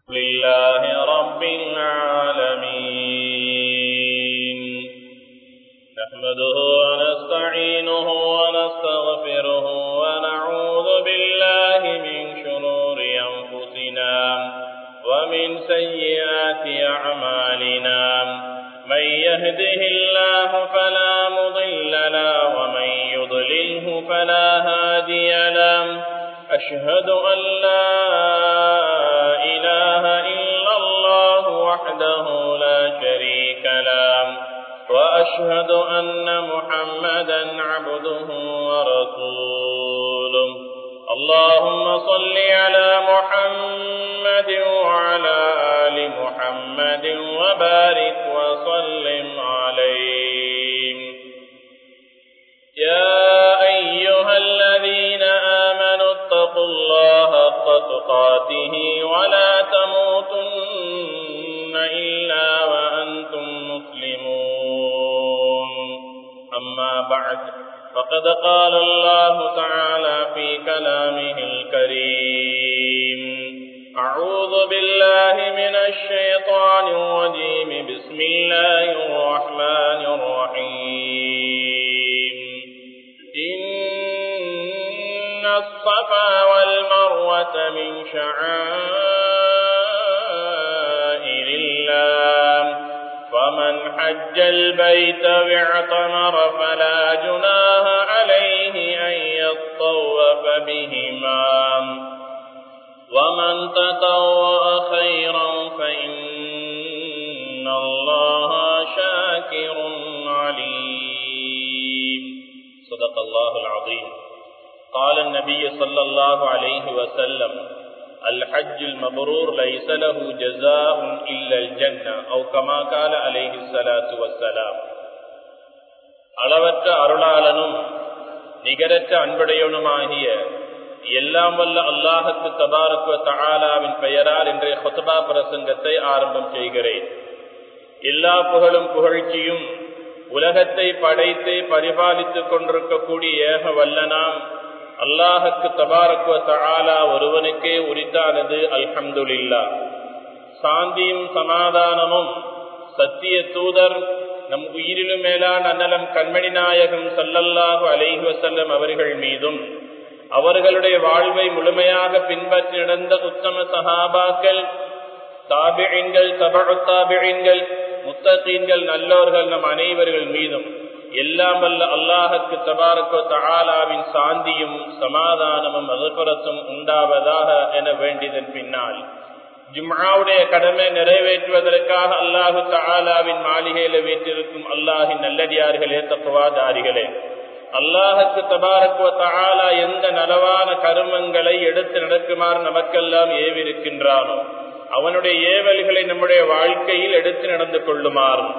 لله رب العالمين نحمده ونستعينه ونستغفره ونعوذ بالله من شرور أنفسنا ومن سيئات أعمالنا من يهده الله فلا مضل له ومن يضلله فلا هادي له أشهد أن لا إله إلا الله وحده لا شريك له وأشهد أن محمدا عبده ورسوله اللهم صل على محمد وعلى آل محمد وبارك وسلم عليه يا أيها الذين آمنوا اتقوا الله حق تقاته ولا تموتن إلا وأنتم مسلمون أما بعد فقد قال الله تعالى في كلامه الكريم أعوذ بالله من الشيطان الرجيم بسم الله الرحمن الرحيم إن الصفا والمروة من شعائر الله فمن حج البيت واعتمر فلا جناه عليه أن يطوف بهما ومن تطوع خيرا فإن الله شاكر عليم صدق الله العظيم قال النبي صلى الله عليه وسلم الحج المبرور ليس له جزاء إلا الجنة أو كما قال عليه الصلاة والسلام அளவற்ற அருளாளனும் நிகரற்ற அன்புடையவனுமாகிய எல்லாம் வல்ல அல்லாஹத்து தபாரக்குவ தகாலாவின் பெயரால் இன்றைய ஹொத்தபா பிரசங்கத்தை ஆரம்பம் செய்கிறேன் எல்லா புகழும் புகழ்ச்சியும் உலகத்தை படைத்து பரிபாலித்துக் கொண்டிருக்கக்கூடிய ஏக வல்லனாம் அல்லாஹுக்கு தபாரக்குவ தகாலா ஒருவனுக்கே உரித்தானது அல்ஹம்துலில்லா சாந்தியும் சமாதானமும் சத்திய தூதர் நம் உயிரிலும் மேலான அன்னலம் கண்மணி நாயகம் சல்லல்லாஹு அலைஹி வசல்லம் அவர்கள் மீதும் அவர்களுடைய வாழ்வை முழுமையாக பின்பற்றி நடந்த உத்தம சஹாபாக்கள் தாபிழிங்கள் தபழு தாபிழிங்கள் முத்தகீன்கள் நல்லோர்கள் நம் அனைவர்கள் மீதும் எல்லாம் வல்ல அல்லாஹுக்கு தபாரக்கோ தகாலாவின் சாந்தியும் சமாதானமும் மதுபுரத்தும் உண்டாவதாக என வேண்டியதன் பின்னால் ஜும்ஆவுடைய கடமை நிறைவேற்றுவதற்காக அல்லாஹு தஆலாவின் மாளிகையில வீட்டிருக்கும் அல்லாஹின் நல்லடியார்களே தப்புவாதாரிகளே அல்லாஹுக்கு தபாரக்குவ தஆலா எந்த நலவான கருமங்களை எடுத்து நடக்குமாறு நமக்கெல்லாம் ஏவிருக்கின்றானோ அவனுடைய ஏவல்களை நம்முடைய வாழ்க்கையில் எடுத்து நடந்து கொள்ளுமாறும்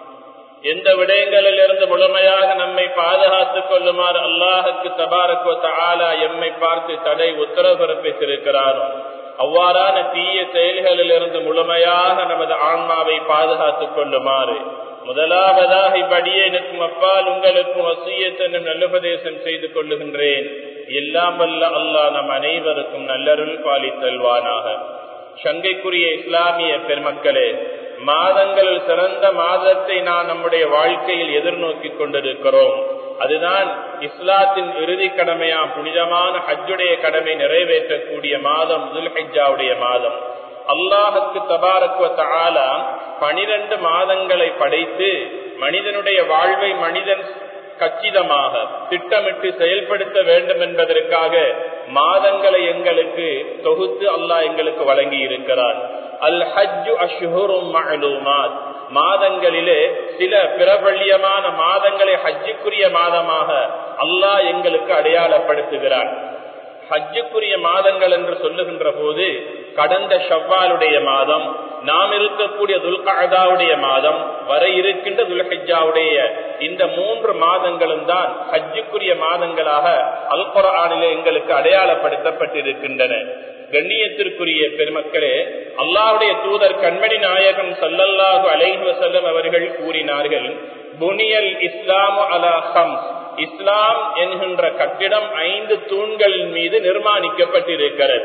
எந்த விடயங்களில் இருந்து முழுமையாக நம்மை பாதுகாத்துக் கொள்ளுமாறு அல்லாஹுக்கு தபாரக்குவ தஆலா எம்மை பார்த்து தடை உத்தரவு பிறப்பித்திருக்கிறானோ அவ்வாறான தீய செயல்களில் இருந்து முழுமையாக நமது ஆன்மாவை பாதுகாத்துக் கொள்ளுமாறு முதலாவதாக இப்படியே எனக்கும் அப்பால் உங்களுக்கும் வசியத்தனும் நல்லுபதேசம் செய்து கொள்ளுகின்றேன் எல்லாம் வல்ல அல்லாஹ் நம் அனைவருக்கும் நல்லருள் பாலித்தல்வானாக சங்கைக்குரிய இஸ்லாமிய பெருமக்களே மாதங்களில் சிறந்த மாதத்தை நான் நம்முடைய வாழ்க்கையில் எதிர்நோக்கி கொண்டிருக்கிறோம் அதுதான் இஸ்லாத்தின் இறுதி கடமையா புனிதமான ஹஜ்ஜுடைய கடமை நிறைவேற்றக்கூடிய மாதம் துல்ஹிஜாவுடைய மாதம் அல்லாஹுக்கு தபாரக்குவ தஆலா பனிரெண்டு மாதங்களை படைத்து மனிதனுடைய வாழ்வை மனிதன் கச்சிதமாக திட்டமிட்டு செயல்படுத்த வேண்டும் என்பதற்காக மாதங்களை எங்களுக்கு தொகுத்து அல்லாஹ் எங்களுக்கு வழங்கி இருக்கிறார் அல் ஹஜ்ஜு அஷ்ஹுரும் மஅலூமாத் மாதங்களிலே சில பிரபல்யமான மாதங்களை ஹஜ்ஜுக்குரிய மாதமாக அல்லாஹ் எங்களுக்கு அடையாளப்படுத்துகிறான் ஹஜ்ஜுக்குரிய மாதங்கள் என்று சொல்லுகின்ற போது கடந்த ஷவ்வாலுடைய மாதம் நாம் இருக்கக்கூடிய துல்காதாவுடைய மாதம் வர இருக்கின்ற துல்ஹிஜாவுடைய இந்த மூன்று மாதங்களும் தான் ஹஜ்ஜுக்குரிய மாதங்களாக அல்குரானிலே எங்களுக்கு அடையாளப்படுத்தப்பட்டிருக்கின்றன கண்ணியத்திற்குரிய பெருமக்களே அல்லாவுடைய தூதர் கண்மணி நாயகம் சல்லல்லாஹு அலைஹி வசல்லம் அவர்கள் கூறினார்கள் புனியல் இஸ்லாமு அலா ஹம்ஸ் இஸ்லாம் என்கின்ற கட்டிடம் ஐந்து தூண்கள் மீது நிர்மாணிக்கப்பட்டிருக்கிறது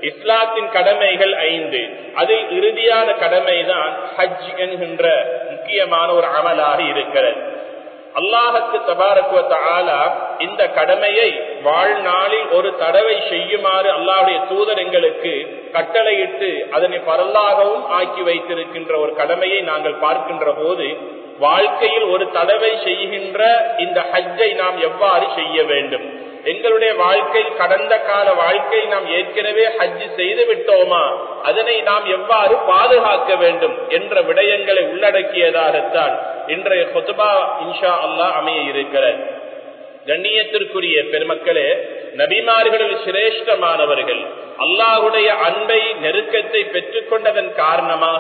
இஸ்லாத்தின் கடமைகள் ஐந்து அதில் இறுதியான கடமைதான் ஹஜ் என்கின்ற முக்கியமான ஒரு அமலாக இருக்கிறது அல்லாஹுக்கு தபாரக்குவத்த ஆலா இந்த கடமையை வாழ்நாளில் ஒரு தடவை செய்யுமாறு அல்லாவுடைய தூதர் எங்களுக்கு கட்டளையிட்டு அதனை பரலாகவும் ஆக்கி வைத்திருக்கின்ற ஒரு கடமையை நாங்கள் பார்க்கின்ற போது வாழ்க்கையில் ஒரு தடவை செய்கின்ற இந்த ஹஜ்ஜை நாம் எவ்வாறு செய்ய வேண்டும் எங்களுடைய வாழ்க்கை கடந்த கால வாழ்க்கை நாம் ஏற்கனவே ஹஜ் செய்து விட்டோமா அதனை நாம் எவ்வாறு பாதுகாக்க வேண்டும் என்ற விடயங்களை உள்ளடக்கியதாகத்தான் இன்றைய கொத்துபா இன்ஷா அல்லா அமைய இருக்கிறது கண்ணியத்திற்குரிய பெருமக்களே நபிமார்களில் சிரேஷ்டமானவர்கள் அல்லாஹுடைய அன்பை நெருக்கத்தை பெற்றுக் கொண்டதன் காரணமாக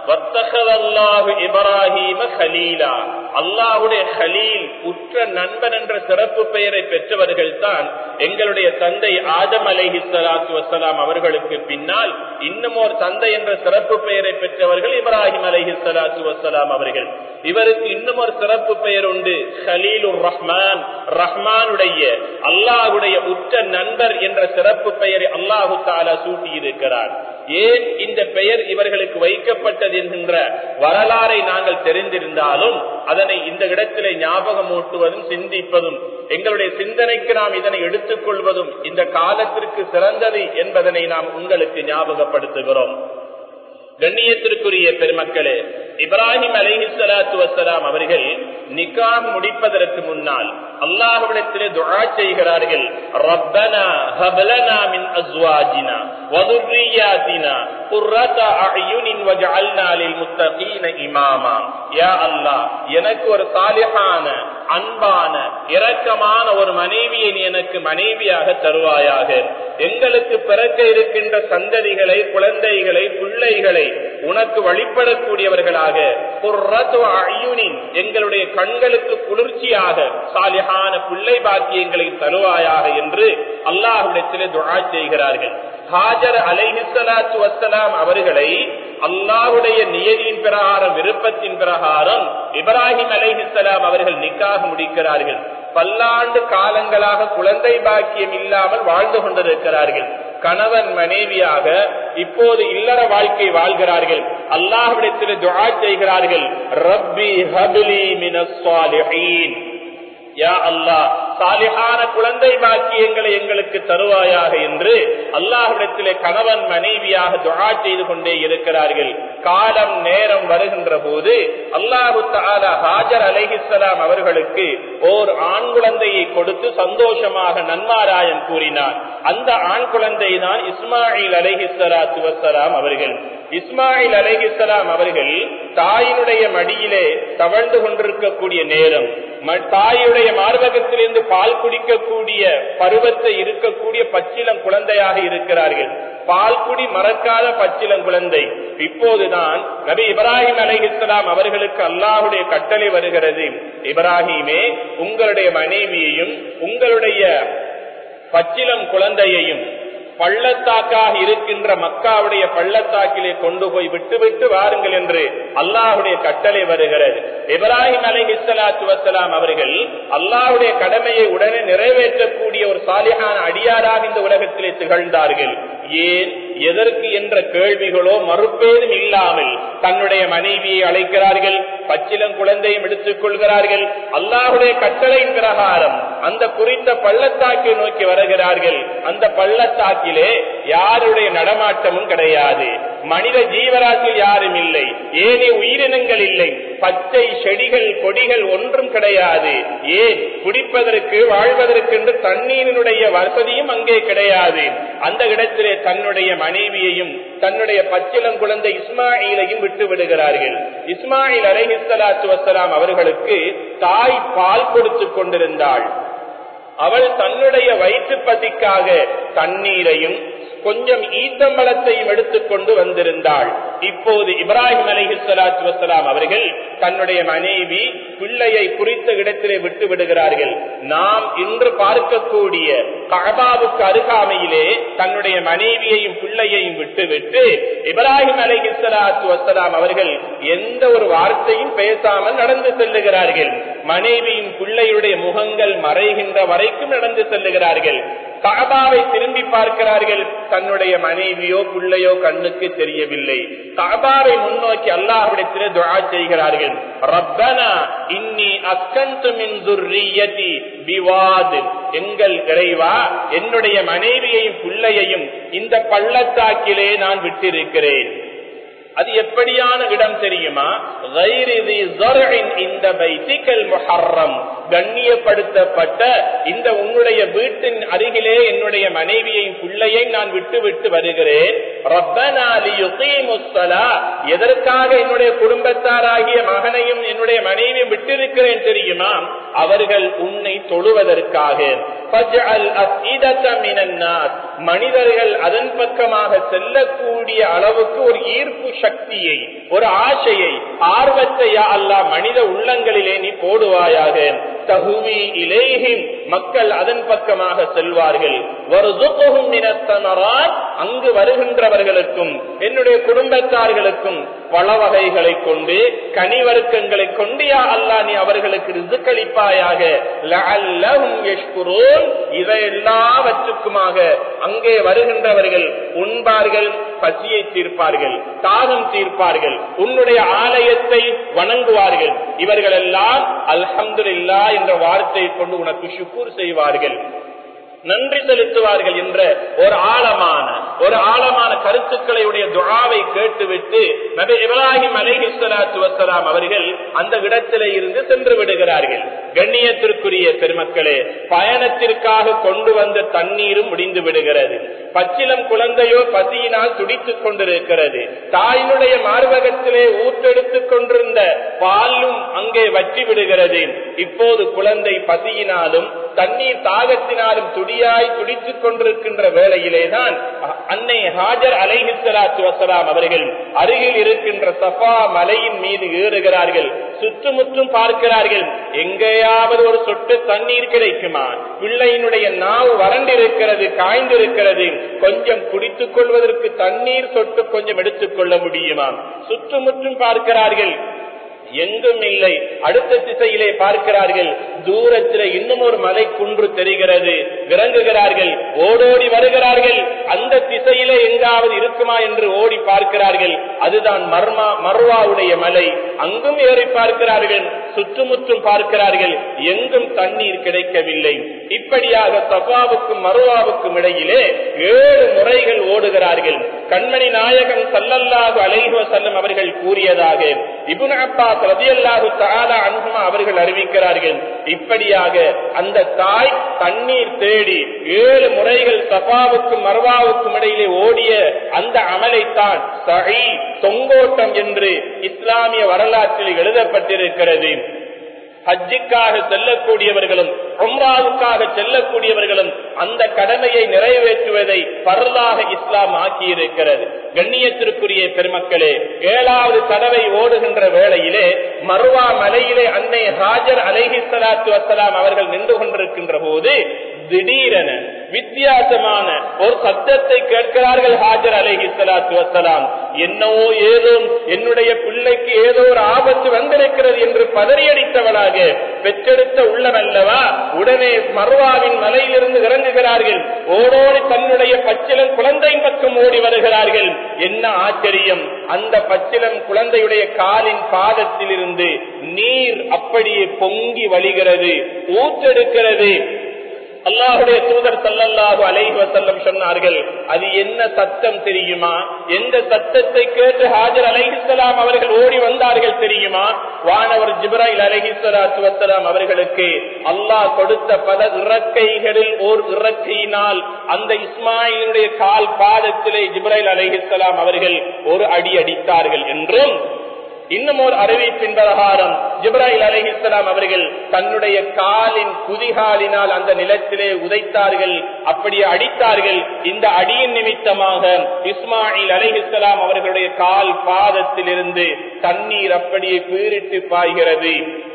இப்ராஹிம ஹலீலா அல்லாஹுடைய ஹலீல் உற்ற நண்பன் என்ற சிறப்பு பெயரை பெற்றவர்கள் தான் எங்களுடைய தந்தை ஆதம் அலைஹி சலாத்து வசலாம் அவர்களுக்கு பின்னால் இன்னும் ஒரு தந்தை என்ற சிறப்பு பெயரை பெற்றவர்கள் இப்ராஹிம் அலைஹி சலாத்து வசலாம் அவர்கள் இவருக்கு இன்னும் ஒரு சிறப்பு பெயர் உண்டு ஹலீலுர் ரஹ்மான் ரஹ்மானுடைய அல்லாஹுடைய உற்ற நண்பர் என்ற சிறப்பு பெயரை அல்லாஹு தாலா சூட்டி இருக்கிறார் ஏன் இந்த பெயர் இவர்களுக்கு வைக்கப்பட்டது என்கின்ற வரலாறை நாங்கள் தெரிந்திருந்தாலும் அதனை இந்த இடத்திலே ஞாபகம் ஊட்டுவதும் சிந்திப்பதும் எங்களுடைய சிந்தனைக்கு நாம் இதனை எடுத்துக் கொள்வதும் இந்த காலத்திற்கு சிறந்தது என்பதனை நாம் உங்களுக்கு ஞாபகப்படுத்துகிறோம் கண்ணியத்திற்குரிய பெருமக்களே இப்ராஹிம் அலஹி சலாத்து வசலாம் அவர்கள் நிக்காம் முடிப்பதற்கு முன்னால் அல்லாஹ்விடத்திலே துஆ செய்கிறார்கள் ரப்பனா ஹப்லனா மின் அஸ்வாஜினா வதுர்ரியாத்தினா குர்ரத அயுனின் வஜஅல்னா லில் முத்தகீன இமாமா யா அல்லாஹ் எனக்கு ஒரு சாலிஹான அன்பான இரக்கமான ஒரு மனைவியை நீ எனக்கு மனைவியாக தருவாயாக எங்களுக்கு பிறக்க இருக்கின்ற சந்ததிகளை குழந்தைகளை பிள்ளைகளை உனக்கு வழிபடக்கூடியவர்களாக எங்களுடைய கண்களுக்கு குளிர்ச்சியாக சாலிஹான பிள்ளை பாக்கியங்களை தருவாயாக என்று அல்லாஹுடத்திலே துழா செய்கிறார்கள் ஹாஜர் அலைஹிசலாத்து வசலாம் அவர்களை அல்லாஹுடைய நியதியின் பிரகாரம் விருப்பத்தின் பிரகாரம் இப்ராஹிம் அலைஹிசலாம் அவர்கள் நிக்காக முடிக்கிறார்கள் பல்லாண்டு காலங்களாக குழந்தை பாக்கியம் இல்லாமல் வாழ்ந்து கொண்டிருக்கிறார்கள் கணவன் மனைவியாக இப்போது இல்லற வாழ்க்கை வாழ்கிறார்கள் அல்லாஹ்விடத்தில் துஆ செய்கிறார்கள் ரப்பி ஹபிலி மினஸ்ஸாலிஹீன் யா அல்லாஹ் சாலிஹான குழந்தை பாக்கியங்களை எங்களுக்கு தருவாயாக என்று அல்லாஹ்விடத்திலே கணவன் மனைவியாக துஆ செய்து கொண்டே இருக்கிறார்கள் காலம் நேரம் வருகின்ற போது அல்லாஹு தாலா ஹாஜர் அலைஹிஸ்ஸலாம் அவர்களுக்கு ஓர் ஆண் குழந்தையை கொடுத்து சந்தோஷமாக நன்மாராயன் கூறினார் அந்த ஆண் குழந்தை தான் இஸ்மாயில் அலைஹிஸ்ஸலாத்து வசலாம் அவர்கள் இஸ்மாயில் அலைஹிஸ்ஸலாம் அவர்கள் தாயினுடைய மடியிலே தவழ்ந்து கொண்டிருக்கக்கூடிய நேரம் தாயுடைய மார்பகத்திலிருந்து பால் குடிக்கக்கூடிய பருவத்தை இருக்கக்கூடிய பச்சிலம் குழந்தையாக இருக்கிறார்கள் பால் குடி மறக்காத பச்சிலம் குழந்தை இப்போதுதான் நபி இப்ராஹிம் அலைஹிஸ்லாம் அவர்களுக்கு அல்லாஹுடைய கட்டளை வருகிறது இப்ராஹிமே உங்களுடைய மனைவியையும் உங்களுடைய பச்சிலம் குழந்தையையும் பள்ளத்தாக்காக இருக்கின்ற மக்காவுடைய பள்ளத்தாக்கிலே கொண்டு போய் விட்டு விட்டு வாருங்கள் என்று அல்லாஹுடைய கட்டளை வருகிறது இப்ராஹிம் அலை இஸ்லாத்து வசலாம் அவர்கள் அல்லாஹுடைய கடமையை உடனே நிறைவேற்றக்கூடிய ஒரு சாலிகான அடியாராக இந்த உலகத்திலே திகழ்ந்தார்கள் ஏன் எதற்கு என்ற கேள்விகளோ மறுப்பேதும் இல்லாமல் தன்னுடைய மனைவியை அழைக்கிறார்கள் பச்சிலம் குழந்தையும் எடுத்துக் கொள்கிறார்கள் அல்லாஹுடைய கட்டளையின் பிரகாரம் அந்த குறித்த பள்ளத்தாக்கை நோக்கி வருகிறார்கள் அந்த பள்ளத்தாக்கிலே யாருடைய நடமாட்டமும் கிடையாது மனித ஜீவராசியில் யாரும் இல்லை ஏனே உயிரினங்கள் இல்லை பச்சை செடிகள் கொடிகள் ஒன்றும் கிடையாது ஏன் குடிப்பதற்கு வாழ்வதற்கு என்று தண்ணீரினுடைய வசதியும் அங்கே கிடையாது அந்த இடத்திலே தன்னுடைய மனைவியையும் தன்னுடைய பச்சிலம் குழந்தை இஸ்மாயிலையும் விட்டு விடுகிறார்கள் இஸ்மாயில் அலைஹிஸ்லாத்து வசலாம் அவர்களுக்கு தாய் பால் கொடுத்து கொண்டிருந்தாள் அவள் தன்னுடைய வயிற்று பசிக்காக தண்ணீரையும் கொஞ்சம் ஈத்தம்பளத்தையும் எடுத்துக்கொண்டு வந்திருந்தாள் இப்போது இப்ராஹிம் அலஹி சலாத்து வசலாம் அவர்கள் தன்னுடைய மனைவி பிள்ளையை குறித்த இடத்திலே விட்டு விடுகிறார்கள் நாம் இன்று பார்க்கக்கூடிய கபாவுக்கு அருகாமையிலே தன்னுடைய மனைவியையும் பிள்ளையையும் விட்டுவிட்டு இப்ராஹிம் அலஹி சலாத்து வசலாம் அவர்கள் எந்த ஒரு வார்த்தையும் பேசாமல் நடந்து செல்லுகிறார்கள் மனைவியின் பிள்ளையுடைய முகங்கள் மறைகின்ற வரைக்கும் நடந்து செல்லுகிறார்கள் காபாவை திரும்பி பார்க்கிறார்கள் தன்னுடைய மனைவியோ பிள்ளையோ கண்ணுக்கு தெரியவில்லை காபாவை முன்னோக்கி அல்லாஹ்விடத்தில் துஆ செய்கிறார்கள் ரப்பனா இன்னி அஸ்கந்து மின் துர்ரியதி பிவாத் எங்கள் இறைவா என்னுடைய மனைவியையும் பிள்ளையையும் இந்த பள்ளத்தாக்கிலே நான் விட்டிருக்கிறேன் அது எப்படியான இடம் தெரியுமா இந்த பைத்திகல் முஹர்ரம் கண்ணியப்படுத்தப்பட்ட இந்த உன்னுடைய வீட்டின் அருகிலே என்னுடைய மனைவியையும் பிள்ளையை நான் விட்டு விட்டு வருகிறேன் எதற்காக என்னுடைய குடும்பத்தாராகிய மகனையும் என்னுடைய மனைவியும் விட்டிருக்கிறேன் தெரியுமா அவர்கள் உன்னை தொழுவதற்காக மனிதர்கள் அதன் பக்கமாக செல்லக்கூடிய அளவுக்கு ஒரு ஈர்ப்பு சக்தியை ஒரு ஆசையை ஆர்வத்தை அல்ல மனித உள்ளங்களிலே நீ போடுவாயாக தகுவி இலேகிம் மக்கள் அதன் பக்கமாக செல்வார்கள் அங்கு வருகின்றவர்களுக்கும் என்னுடைய குடும்பத்தார்களுக்கும் பல வகைகளை கொண்டு கனிவருக்கங்களை கொண்டு யா அல்லா நீ அவர்களுக்கு ரிசுக்களிப்பாயாக இதை எல்லாவற்றுக்குமாக அங்கே வருகின்றவர்கள் உண்பார்கள் பசியை தீர்ப்பார்கள் தாகம் தீர்ப்பார்கள் உன்னுடைய ஆலயத்தை வணங்குவார்கள் இவர்கள் எல்லாம் அல்ஹம்துல்லா என்ற வார்த்தையை கொண்டு உனக்கு சுக்கூர் செய்வார்கள் நன்றி செலுத்துவார்கள் என்ற ஒரு ஆழமான ஒரு ஆழமான கருத்துக்களை உடைய துழாவை கேட்டுவிட்டு நபி இப்ராஹிம் அலஹி சலாத்து வசலாம் அவர்கள் அந்த இடத்திலே இருந்து சென்று விடுகிறார்கள் கண்ணியத்திற்குரிய பெருமக்களே பயணத்திற்காக கொண்டு வந்த தண்ணீரும் முடிந்து விடுகிறது பச்சிலம் குழந்தையோ பசியினால் துடித்துக் கொண்டிருக்கிறது தாயினுடைய மார்பகத்திலே ஊற்றெடுத்துக் கொண்டிருந்த பாலும் அங்கே வற்றி விடுகிறது இப்போது குழந்தை பசியினாலும் தண்ணீர் தாகத்தினாலும் துடியாய் துடித்துக் கொண்டிருக்கின்ற வேளையிலேதான் அன்னை ஹாஜர் அலைஹிஸ்லாத்து வசலாம் அவர்கள் அருகில் இருக்கின்ற சஃபா மலையின் மீது ஏறுகிறார்கள் சுற்றுமுற்றும் பார்க்கிறார்கள் எங்கேயாவது ஒரு சொட்டு தண்ணீர் கிடைக்குமா பிள்ளையினுடைய நாவு வறண்டிருக்கிறது காய்ந்திருக்கிறது கொஞ்சம் குடித்துக் கொள்வதற்கு தண்ணீர் சொட்டு கொஞ்சம் எடுத்துக் கொள்ள முடியுமா சுற்றுமுற்றும் பார்க்கிறார்கள் எங்கும் இல்லை அடுத்த திசையிலே பார்க்கிறார்கள் தூரத்தில் இன்னும் ஒரு மலை குன்று தெரிகிறது இறங்குகிறார்கள் ஓடோடி வருகிறார்கள் அந்த திசையிலே எங்காவது இருக்குமா என்று ஓடி பார்க்கிறார்கள் அதுதான் மர்மா மர்வாவுடைய மலை அங்கும் ஏறி பார்க்கிறார்கள் சுற்றுமுற்றும் பார்க்கிறார்கள் எங்கும் தண்ணீர் கிடைக்கவில்லை இப்படியாக சபாவுக்கும் மருவாவுக்கும் இடையிலே ஏழு முறைகள் ஓடுகிறார்கள் கண்மணி நாயகன் சல்லல்லாஹு அலைஹுவ செல்லம் அவர்கள் கூறியதாக இபுன் அப்பாஸ் ரதியல்லாஹு தாலா அனுகுமா அவர்கள் அறிவிக்கிறார்கள் இப்படியாக அந்த தாய் தண்ணீர் தேடி ஏழு முறைகள் சபாவுக்கும் மர்வாவுக்கும் இடையிலே ஓடிய அந்த அமலைத்தான் சகி தொங்கோட்டம் என்று இஸ்லாமிய வரலாற்றில் எழுதப்பட்டிருக்கிறது ஹஜ்ஜிக்காக செல்லக்கூடியவர்களும் உம்ராவுக்காக செல்லக்கூடியவர்களும் அந்த கடமையை நிறைவேற்றுவதை பரலாக இஸ்லாம் ஆக்கியிருக்கிறது கண்ணியத்திற்குரிய பெருமக்களே ஏழாவது தடவை ஓடுகின்ற வேளையிலே மருவா மலையிலே அன்னை ஹாஜர் அலைஹி சலாத்து வசலாம் அவர்கள் நின்று கொண்டிருக்கின்ற போது திடீரென வித்தியாசமான ஒரு சத்தத்தை கேட்கிறார்கள் ஹாஜர் அலைஹி சலாத்து வசலாம் என்னவோ ஏதோ என்னுடைய பிள்ளைக்கு ஏதோ ஒரு ஆபத்து வந்திருக்கிறது என்று பதறியடித்தவளாக பெற்றெடுத்த உள்ளமல்லவா உடனே மர்வாவின் மலையிலிருந்து இறங்குகிறார்கள் ஓடோடி தன்னுடைய பச்சிலம் குழந்தையின் பக்கம் ஓடி வருகிறார்கள் என்ன ஆச்சரியம் அந்த பச்சிலம் குழந்தையுடைய காலின் பாதத்தில் இருந்து நீர் அப்படியே பொங்கி வழிகிறது ஊற்றெடுக்கிறது அல்லாஹுடைய தூதர் சல்லல்லாஹு அலைஹி வசல்லம் சொன்னார்கள் அது என்ன சத்தம் தெரியுமா எந்த சத்தத்தை கேட்டு ஹாஜர் அலைஹிஸ்லாம் அவர்கள் ஓடி வந்தார்கள் தெரியுமா வானவர் ஜிப்ராயில் அலைஹிஸ்வலாத்து வசலாம் அவர்களுக்கு அல்லாஹ் கொடுத்த பல இறக்கைகளில் ஓர் இறக்கையினால் அந்த இஸ்மாயிலுடைய கால் பாதத்திலே ஜிப்ராயில் அலைஹிஸ்லாம் அவர்கள் ஒரு அடி அடித்தார்கள் என்றும் இன்னும் ஒரு அறிவிப்பின் பிரகாரம் ஜிப்ராஹில் அலிஹிஸ்லாம் அவர்கள் தன்னுடைய காலின் குதிகாலினால் அந்த நிலத்திலே உதைத்தார்கள் அப்படியே அடித்தார்கள் இந்த அடியின் நிமித்தமாக இஸ்மாயில் அலிஹிஸ்லாம் அவர்களுடைய கால் பாதத்திலிருந்து தண்ணீர் அப்படியே பீரிட்டு பாய்கிறது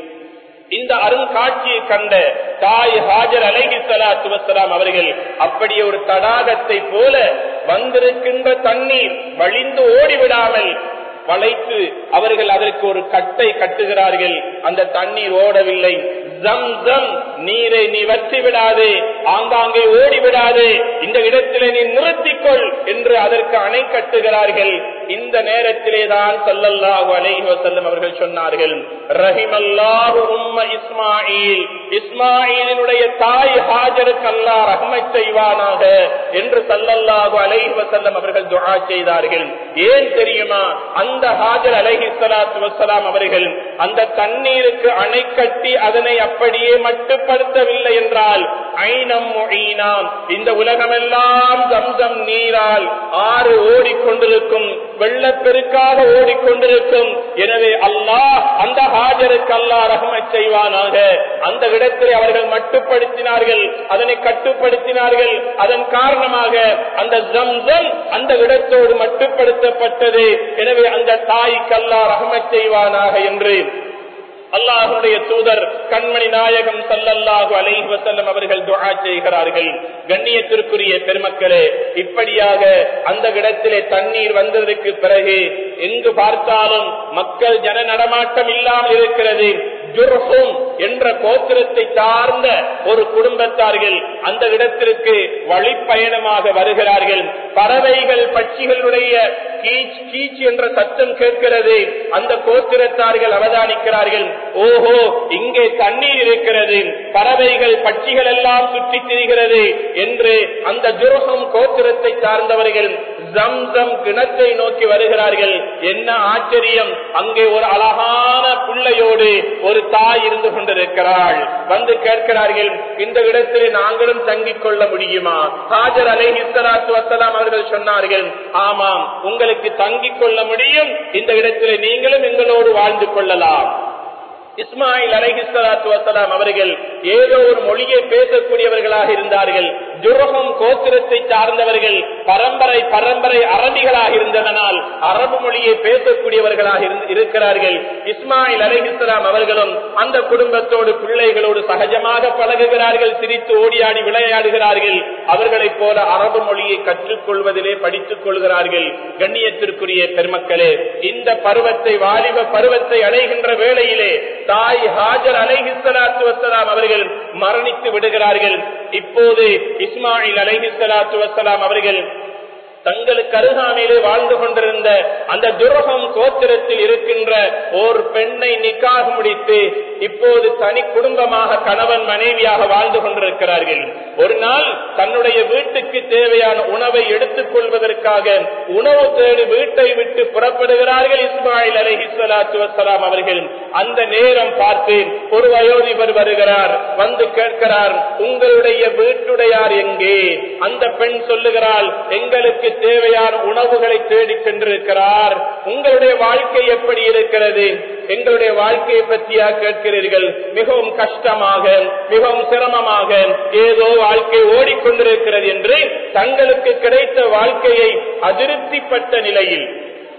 இந்த அருங்காட்சியை கண்ட தாய் ஹாஜர் அலைஹி சலாத்து வசலாம் அவர்கள் அப்படியே ஒரு தடாகத்தை போல வந்திருக்கின்ற தண்ணீர் வழிந்து ஓடிவிடாமல் வளைத்து அவர்கள் அதற்கு ஒரு கட்டை கட்டுகிறார்கள் அந்த தண்ணீர் ஓடவில்லை ஜம் ஜம் நீரை நீ வற்றி விடாதே ஆங்காங்கே ஓடி விடாதே இந்த இடத்திலே நீ நிறுத்திக்கொள் என்று அதற்கு அணை கட்டுகிறார்கள் இந்த நேரத்திலே தான் சல்லல்லாஹு அலைஹி வஸல்லம் அவர்கள் சொன்னார்கள் ரஹிமல்லாஹு உம்ம இஸ்மாயில் இஸ்மாயிலினுடைய தாய் ஹாஜருக்கு அல்லாஹ் ரஹ்மத் செய்வானாக என்று சல்லல்லாஹு அலைஹி வஸல்லம் அவர்கள் துஆ செய்தார்கள் ஏன் தெரியுமா அந்த ஹாஜர் அலைஹி ஸலாத்து வஸலாம் அவர்கள் அந்த தண்ணீருக்கு அணை கட்டி அதனை அப்படியே மட்டுப்படுத்தவில்லை என்றால் ஐனம் முஈனாம் இந்த உலகமெல்லாம் ஜம்சம் நீரால் ஆறு ஓடிக்கொண்டிருக்கும் வெள்ளப்பெருக்காக ஓடிக்கொண்டிருக்கும் எனவே அல்லாஹ் அந்த ஹாஜருக்கு அல்லாஹ் ரஹமத் செய்வானாக அந்த இடத்தை அவர்கள் மட்டுப்படுத்தினார்கள் அதனை கட்டுப்படுத்தினார்கள் அதன் காரணமாக அந்த ஜம்சம் அந்த இடத்தோடு மட்டுப்படுத்தப்பட்டது எனவே அந்த தாய்க்கு அல்லாஹ் ரஹமத் செய்வானாக என்று அல்லாஹுடைய தூதர் கண்மணி நாயகம் சல்லல்லாஹு அலைஹி வஸல்லம் அவர்கள் துஆ செய்கிறார்கள் கண்ணியத்திற்குரிய பெருமக்களே இப்படியாக அந்த இடத்திலே தண்ணீர் வந்ததற்கு பிறகு எங்கு பார்த்தாலும் மக்கள் ஜன நடமாட்டம் இல்லாமல் இருக்கிறது ஜுர்ஹும் என்ற கோத்திரத்தை சார்ந்த ஒரு குடும்பத்தார்கள் அந்த இடத்திற்கு வழிப்பயணமாக வருகிறார்கள் பறவைகள் பட்சிகளுடைய கீச் கீச் என்ற சத்தம் கேட்கிறது அந்த கோத்திரத்தார்கள் அவதானிக்கிறார்கள் ஓஹோ இங்கே தண்ணீர் இருக்கிறது பறவைகள் பட்சிகள் எல்லாம் சுற்றி திரிகிறது என்று அந்த ஜுருகம் கோத்திரத்தை சார்ந்தவர்கள் ஜம்சம் கிணத்தை நோக்கி வருகிறார்கள் என்ன ஆச்சரியம் அங்கே ஒரு அழகான பிள்ளையோடு ஒரு தாய் இருந்து கொண்டிருக்கிறாள் வந்து கேட்கிறார்கள் இந்த இடத்திலே நாங்களும் தங்கிக் கொள்ள முடியுமா ஹாஜர் அலைஹி ஸலாத்து வஸலாம் அவர்கள் சொன்னார்கள் ஆமாம் உங்களுக்கு தங்கிக் கொள்ள முடியும் இந்த இடத்திலே நீங்களும் எங்களோடு வாழ்ந்து கொள்ளலாம் இஸ்மாயில் அலைஹிஸ்லாத்து வசலாம் அவர்கள் ஏதோ ஒரு மொழியை பேசக்கூடியவர்களாக இருந்தார்கள் ஜுரகம் கோத்திரத்தை சார்ந்தவர்கள் பரம்பரை பரம்பரை அரபிகளாக இருந்ததனால் அரபு மொழியை பேசக்கூடியவர்களாக இருக்கிறார்கள் இஸ்மாயில் அலைஹிஸ்லாம் அவர்களும் அந்த குடும்பத்தோடு பிள்ளைகளோடு சகஜமாக பழகுகிறார்கள் சிரித்து ஓடியாடி விளையாடுகிறார்கள் அவர்களைப் போல அரபு மொழியை கற்றுக்கொள்வதிலே படித்துக் கொள்கிறார்கள் கண்ணியத்திற்குரிய பெருமக்களே இந்த பருவத்தை வாலிப பருவத்தை அடைகின்ற வேளையிலே தாய் ஹாஜர் அலைஹிஸ்லாத்து வசலாம் அவர்கள் மரணித்து விடுகிறார்கள் இப்போது இஸ்மாயில் அலைஹிஸ்லாத்து வசலாம் அவர்கள் தங்களுக்கு அருகாமையிலே வாழ்ந்து கொண்டிருந்த அந்த துரகம் கோத்திரத்தில் இருக்கின்ற ஓர் பெண்ணை நிக்காக முடித்து இப்போது தனி குடும்பமாக கணவன் மனைவியாக வாழ்ந்து கொண்டிருக்கிறார்கள் ஒரு நாள் தன்னுடைய வீட்டுக்கு தேவையான உணவை எடுத்துக் கொள்வதற்காக உணவு தேடி வீட்டை விட்டு புறப்படுகிறார்கள் இஸ்மாயில் அலஹி சலாத்து வசலாம் அவர்கள் அந்த நேரம் பார்த்து ஒரு வயோதிபர் வருகிறார் வந்து கேட்கிறார் உங்களுடைய வீட்டுடையார் எங்கே அந்த பெண் சொல்லுகிறாள் எங்களுக்கு தேவையான உணவுகளை தேடி சென்றிருக்கிறார் உங்களுடைய வாழ்க்கை எப்படி இருக்கிறது எங்களுடைய வாழ்க்கையை பற்றியா கேட்கிறீர்கள் மிகவும் கஷ்டமாக மிகவும் சிரமமாக ஏதோ வாழ்க்கை ஓடிக்கொண்டிருக்கிறது என்று தங்களுக்கு கிடைத்த வாழ்க்கையை அதிருப்திப்பட்ட நிலையில்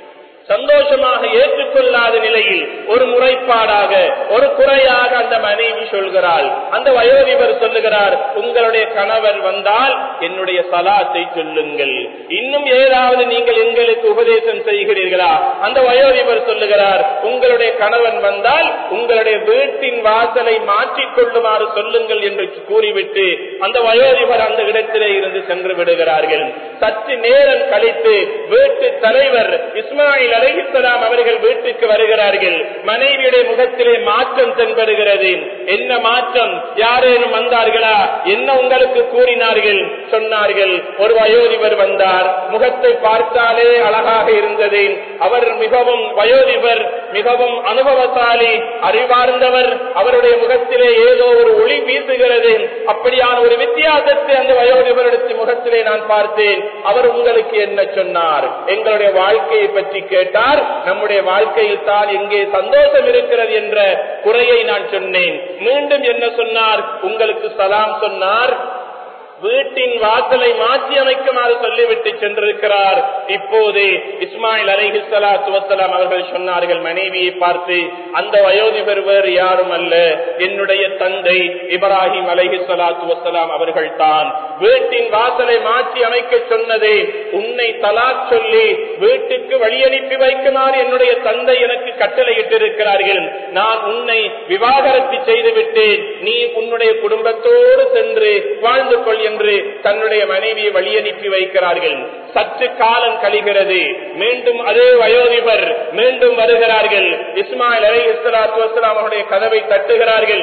சந்தோஷமாக ஏற்றுக்கொள்ளாத நிலையில் ஒரு முறைப்பாடாக ஒரு குறையாக அந்த மனைவி சொல்கிறாள் அந்த வயோதிபர் சொல்லுகிறார் உங்களுடைய கணவர் வந்தால் என்னுடைய சலாத்தை சொல்லுங்கள் இன்னும் ஏதாவது நீங்கள் எங்களுக்கு உபதேசம் செய்கிறீர்களா அந்த வயோதிபர் சொல்லுகிறார் உங்களுடைய கணவன் வந்தால் உங்களுடைய வீட்டின் வாசலை மாற்றிக் கொள்ளுமாறு சொல்லுங்கள் என்று கூறிவிட்டு அந்த வயோதிபர் அந்த இடத்திலே இருந்து சென்று விடுகிறார்கள் சற்று நேரம் கழித்து வீட்டு தலைவர் இஸ்மாயில் அலைஹிஸ்லாம் அவர்கள் வீட்டுக்கு வருகிறார்கள் மனைவியுடைய முகத்திலே மாற்றம் தென்படுகிறது என்ன மாற்றம் யாரேனும் வந்தார்களா என்ன உங்களுக்கு கூறினார்கள் சொன்னார்கள் ஒரு வயோதிபர் வந்தார் முகத்தை பார்த்தாலே அழகாக இருந்தது அவர் மிகவும் வயோதிபர் மிகவும் அனுபவசாலி அறிவார்ந்தவர் அவருடைய முகத்திலே ஏதோ ஒரு ஒளி வீசுகிறது அப்படியான ஒரு வித்தியாசத்தை அந்த வயோதிபருடைய முகத்திலே நான் பார்த்தேன் அவர் உங்களுக்கு என்ன சொன்னார் எங்களுடைய வாழ்க்கையை பற்றி கேட்டார் நம்முடைய வாழ்க்கையில் தான் எங்கே சந்தோஷம் இருக்கிறது என்ற குறையை நான் சொன்னேன் மீண்டும் என்ன சொன்னார் உங்களுக்கு சலாம் சொன்னார் வீட்டின் வாசலை மாற்றி அமைக்குமாறு சொல்லிவிட்டு சென்றிருக்கிறார் இப்போது இஸ்மாயில் அலைஹி சலாத்து வசலாம் அவர்கள் சொன்னார்கள் மனைவியை பார்த்து அந்த வயோதிபர் வேறு யாரும் அல்ல என்னுடைய தந்தை இப்ராஹிம் அலைஹி சலாத்து வசலாம் அவர்கள் தான் வீட்டின் வாசலை மாற்றி அமைக்க சொன்னது உன்னை தலாக் சொல்லி வீட்டுக்கு வழியனுப்பி வைக்குமாறு என்னுடைய தந்தை எனக்கு கட்டளையிட்டிருக்கிறார்கள் நான் உன்னை விவாகரத்து செய்துவிட்டேன் நீ உன்னுடைய குடும்பத்தோடு சென்று வாழ்ந்து கொள் என்று தன்னுடைய மனைவியை வழியனுப்பி வைக்கிறார்கள் சற்று காலம் கழிகிறது மீண்டும் அதே வயோதிபர் மீண்டும் வருகிறார்கள் இஸ்மாயில் அலை இஸ்லாத்து வஸ்லாம் அவருடைய கதவை தட்டுகிறார்கள்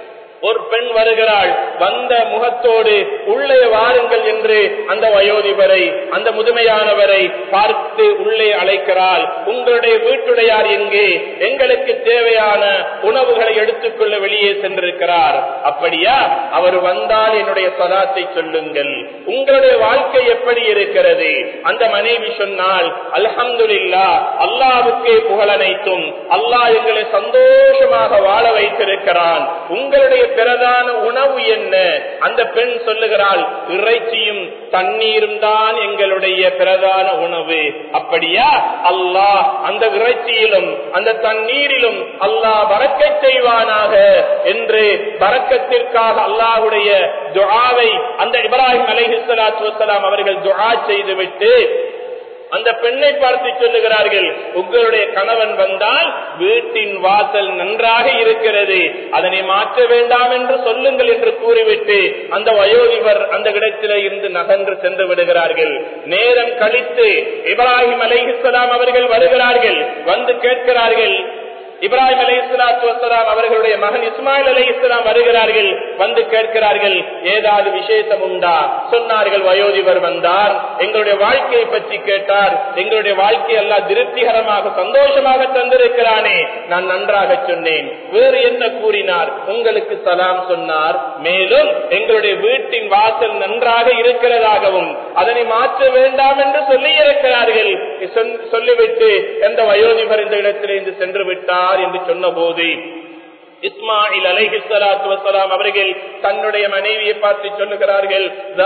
ஒரு பெண் வருகிறாள் வந்த முகத்தோடு உள்ளே வாருங்கள் என்று அந்த வயோதிபரை அந்த முதுமையானவரை பார்த்து உள்ளே அழைக்கிறாள் உங்களுடைய வீட்டுடையார் எங்கே எங்களுக்கு தேவையான உணவுகளை எடுத்துக்கொள்ள வெளியே சென்றிருக்கிறார் அப்படியா அவர் வந்தால் என்னுடைய சதாத்தை சொல்லுங்கள் உங்களுடைய வாழ்க்கை எப்படி இருக்கிறது அந்த மனைவி சொன்னால் அல்ஹம்துலில்லா அல்லாவுக்கே புகழனைத்தும் அல்லாஹ் எங்களை சந்தோஷமாக வாழ வைத்திருக்கிறான் உங்களுடைய பிரதான உணவு என்ன அந்த பெண் சொல்லுகிறாள் இறைச்சியும் தண்ணீரும் தான் எங்களுடைய பிரதான உணவு அப்படியா அல்லாஹ் அந்த இறைச்சியிலும் அந்த தண்ணீரிலும் அல்லாஹ் வரக்கை செய்வானாக என்று வரக்கத்திற்காக அல்லாஹுடைய துஆவை அந்த இப்ராஹிம் அலைஹிஸ்ஸலாத்து வஸ்ஸலாம் அவர்கள் துஆ செய்துவிட்டு அந்த பெண்ணை பார்த்து சொல்லுகிறார்கள் உங்களுடைய கணவன் வந்தால் வீட்டின் வாசல் நன்றாக இருக்கிறது அதனை மாற்ற வேண்டாம் என்று சொல்லுங்கள் என்று கூறிவிட்டு அந்த வயோதிபர் அந்த இடத்திலே இருந்து நகன்று சென்று விடுகிறார்கள் நேரம் கழித்து இப்ராஹிம் அலைஹிஸ்ஸலாம் அவர்கள் வருகிறார்கள் வந்து கேட்கிறார்கள் இப்ராஹிம் அலி இஸ்லாத்து வசலாம் அவர்களுடைய மகன் இஸ்மாயில் அலி இஸ்லாம் வருகிறார்கள் வந்து கேட்கிறார்கள் ஏதாவது விசேஷம் உண்டா சொன்னார்கள் வயோதிபர் வந்தார் எங்களுடைய வாழ்க்கையை பற்றி கேட்டார் எங்களுடைய வாழ்க்கை எல்லாம் திருப்திகரமாக சந்தோஷமாக தந்திருக்கிறானே நான் நன்றாக சொன்னேன் வேறு என்ன கூறினார் உங்களுக்கு சலாம் சொன்னார் மேலும் எங்களுடைய வீட்டின் வாசல் நன்றாக இருக்கிறதாகவும் அதனை மாற்ற வேண்டாம் என்று சொல்லி இருக்கிறார்கள் சொல்லிவிட்டு எந்த வயோதிபர் இந்த இடத்திலிருந்து சென்று விட்டார் என்று சொன்ன போது இஸ்மாயில் அலைஹிஸ்ஸலாத்து வசலாம் அவர்கள் தன்னுடைய மனைவியை பார்த்து சொல்லுகிறார்கள்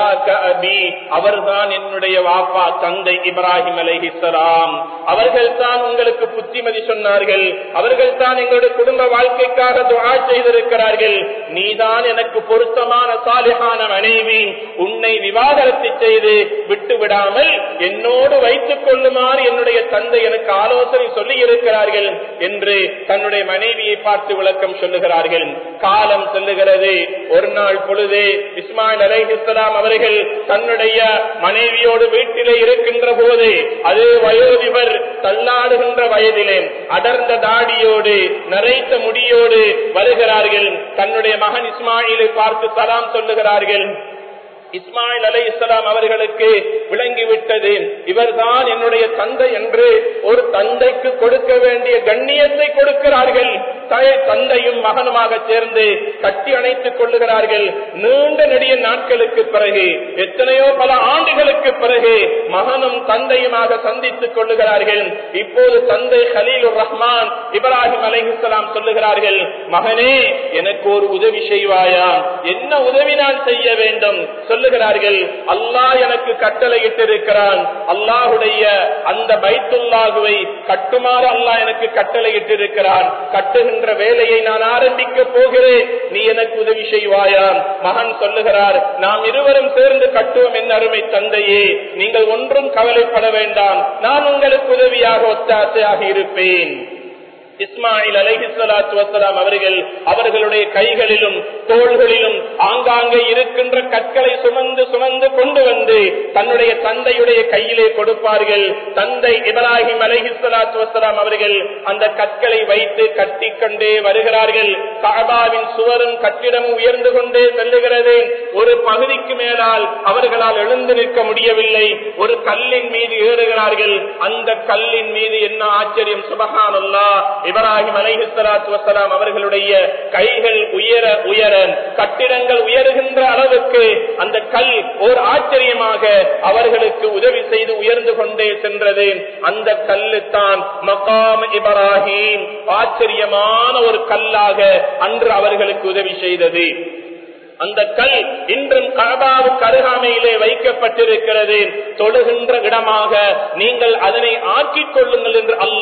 அவர்தான் என்னுடைய வாப்பா தந்தை இப்ராஹிம் அலைஹிஸ்ஸலாம் அவர்கள் தான் உங்களுக்கு புத்திமதி சொன்னார்கள் அவர்கள் தான் எங்களுடைய குடும்ப வாழ்க்கைக்காக துஆ செய்திருக்கிறார்கள் நீதான் எனக்கு பொருத்தமான சாலிஹான மனைவி உன்னை விவாகரத்து செய்து விட்டு விடாமல் என்னோடு வைத்துக் கொள்ளுமாறு என்னுடைய தந்தை எனக்கு ஆலோசனை சொல்லி இருக்கிறார்கள் என்று தன்னுடைய மனைவியை பார்த்து விளக்கம் சொல்லுகிறார்கள் காலம் செல்லுகிறது ஒரு நாள் பொழுது இஸ்மாயில் அலைஹிஸ்லாம் அவர்கள் தன்னுடைய மனைவியோடு வீட்டிலே இருக்கின்ற போது அதே வயோதிபர் தள்ளாடுகின்ற வயதிலே அடர்ந்த தாடியோடு நரைத்த முடியோடு வருகிறார்கள் தன்னுடைய மகன் இஸ்மாயிலை பார்த்து சலாம் சொல்லுகிறார்கள் இஸ்மாயில் அலை இஸ்லாம் அவர்களுக்கு விளங்கிவிட்டது இவர்தான் என்னுடைய தந்தை என்று ஒரு தந்தைக்கு கொடுக்க வேண்டிய கண்ணியத்தை கொடுக்கிறார்கள் தந்தையும் மகனுமாக சேர்ந்து கட்டி அணைத்துக் கொள்ளுகிறார்கள் நீண்ட நெடிய நாட்களுக்கு பிறகு எத்தனையோ பல ஆண்டுகளுக்கு பிறகு மகனும் தந்தையுமாக சந்தித்துக் கொள்ளுகிறார்கள் இப்போது தந்தை ஹலீல் ரஹ்மான் இப்ராஹிம் அலைஹிஸ்லாம் சொல்லுகிறார்கள் மகனே எனக்கு ஒரு உதவி செய்வாயா என்ன உதவி நான் செய்ய வேண்டும் சொல்லுகிறார்கள் அல்லாஹ் எனக்கு கட்டளையிட்டிருக்கிறான் அல்லாஹுடைய அந்த பைத்துல்லாகுவை கட்டுமாறு அல்லாஹ் எனக்கு கட்டளையிட்டிருக்கிறான் கட்டுகின்ற வேலையை நான் ஆரம்பிக்க போகிறேன் நீ எனக்கு உதவி செய்வாயா மகன் சொல்லுகிறார் நாம் இருவரும் சேர்ந்து கட்டுவோம் என் அருமை தந்தையே நீங்கள் ஒன்றும் கவலைப்பட வேண்டாம் நான் உங்களுக்கு உதவியாக ஒத்தாசையாக இருப்பேன் இஸ்மாயில் அலைஹிஸ்வலாத்து வசலாம் அவர்கள் அவர்களுடைய கைகளிலும் தோள்களிலும் ஆங்காங்கே இருக்கின்ற கற்களை சுமந்து சுமந்து கொண்டு வந்து தன்னுடைய தந்தையுடைய கையிலே கொடுப்பார்கள் தந்தை இப்ராஹிம் அலைஹிஸ்வலாத்து வசலாம் அவர்கள் அந்த கற்களை வைத்து கட்டிக்கொண்டே வருகிறார்கள் காபாவின் சுவரும் கட்டிடமும் உயர்ந்து கொண்டே செல்லுகிறது ஒரு பகுதிக்கு மேலால் அவர்களால் எழுந்து நிற்க முடியவில்லை ஒரு கல்லின் மீது ஏறுகிறார்கள் அந்த கல்லின் மீது என்ன ஆச்சரியம் சுபகானல்லா இப்ராஹிம் அலைஹிஸ்லாத்து வசலாம் அவர்களுடைய கைகள் உயர உயர கட்டிடங்கள் உயருகின்ற அளவுக்கு அந்த கல் ஓர் ஆச்சரியமாக அவர்களுக்கு உதவி செய்து உயர்ந்து கொண்டே சென்றது அந்த கல்லு தான் மகாம் இப்ராஹிம் ஆச்சரியமான ஒரு கல்லாக அன்று அவர்களுக்கு உதவி செய்தது அந்த கல் இன்றும் கபாவுக்கு அருகாமையிலே வைக்கப்பட்டிருக்கிறது தொழுகின்ற இடமாக நீங்கள் அதனை ஆக்கிக் கொள்ளுங்கள் என்று அல்லாஹ்